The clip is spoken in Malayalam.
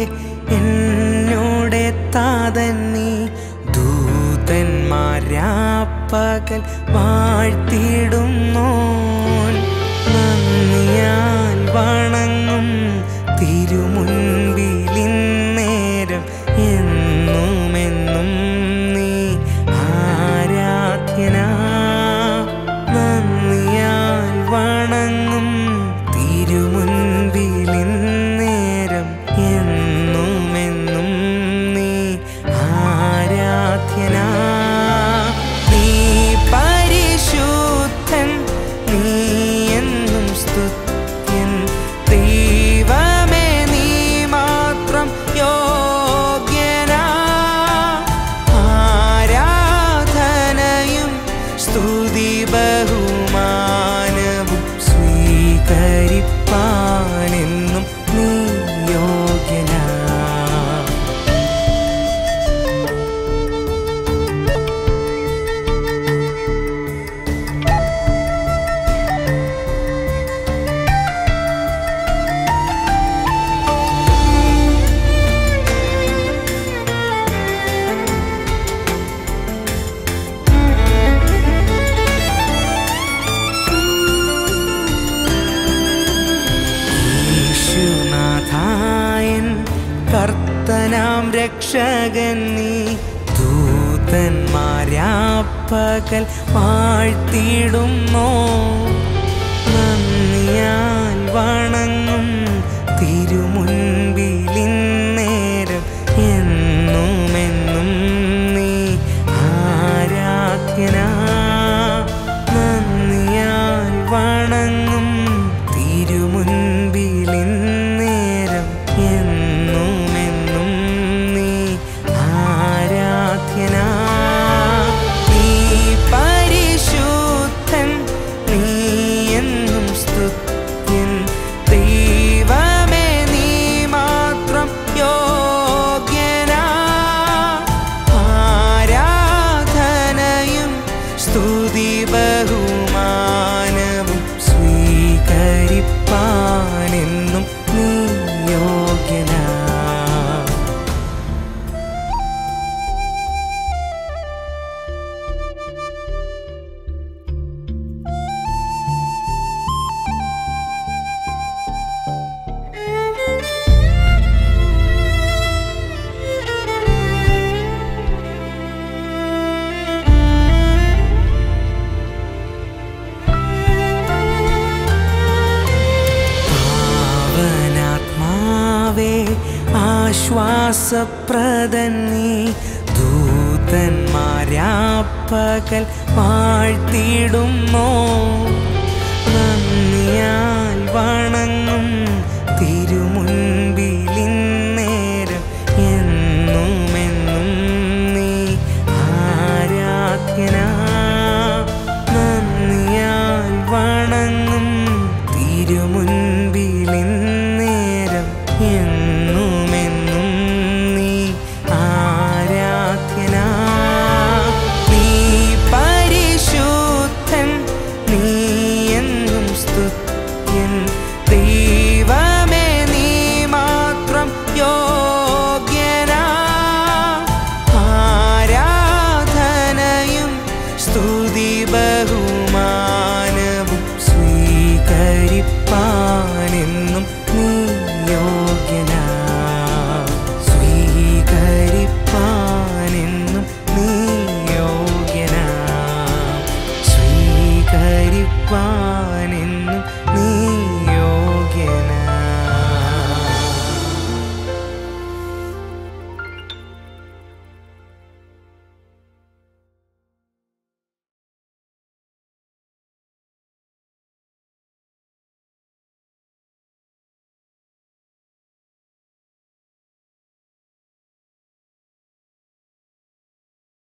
എന്നോടെ താതൻ നീ ദൂതന്മാരാപ്പകൽ വാഴ്ത്തിടുന്നു നന്ദിയാൽ വണങ്ങും തിരുമുൻപിലിന്നേരം എന്നുമെന്നും നീ ആരാധ്യനാ നന്ദിയാൽ വണങ്ങും തിരുമുൻപിലിന്നേരം എന്നുമെന്നും നീ ആരാധ്യനാ നീ പരിശുദ്ധൻ നീ എന്നും സ്തുത്യൻ ദൈവമേ നീ മാത്രം യോഗ്യനാ ആരാധനയും സ്തുതി ബഹുമാനവും സ്വീകരിപ്പാനെന്നും നീ യോഗ്യനാ യേശുനാഥായൻ കർത്തനാം രക്ഷകൻ നീ ദൂതന്മാരാപ്പകൽ വാഴ്ത്തിടുന്നു നന്ദിയാൽ വണങ്ങും തിരുമുൻപിലിന്നേരം എന്നുമെന്നും നീ ആരാധ്യനാ നന്ദിയാൽ വണങ്ങും തിരുമുൻപിലിന്നേരം എന്നുമെന്നും നീ ആരാധ്യനാ നീ പരിശുദ്ധൻ നീ എന്നും സ്തുത്യൻ ദൈവമേ നീ മാത്രം യോഗ്യനാ ആരാധനയും സ്തുതി ബഹുമാനവും സ്വീകരിപ്പാനെന്നും നീ യോഗ്യനാ പാവനാത്മാവേ ആശ്വാസപ്രദൻ നീ ദൂതന്മാരാപ്പകൽ വാഴ്ത്തിടുന്നു നന്ദിയാൽ വണങ്ങ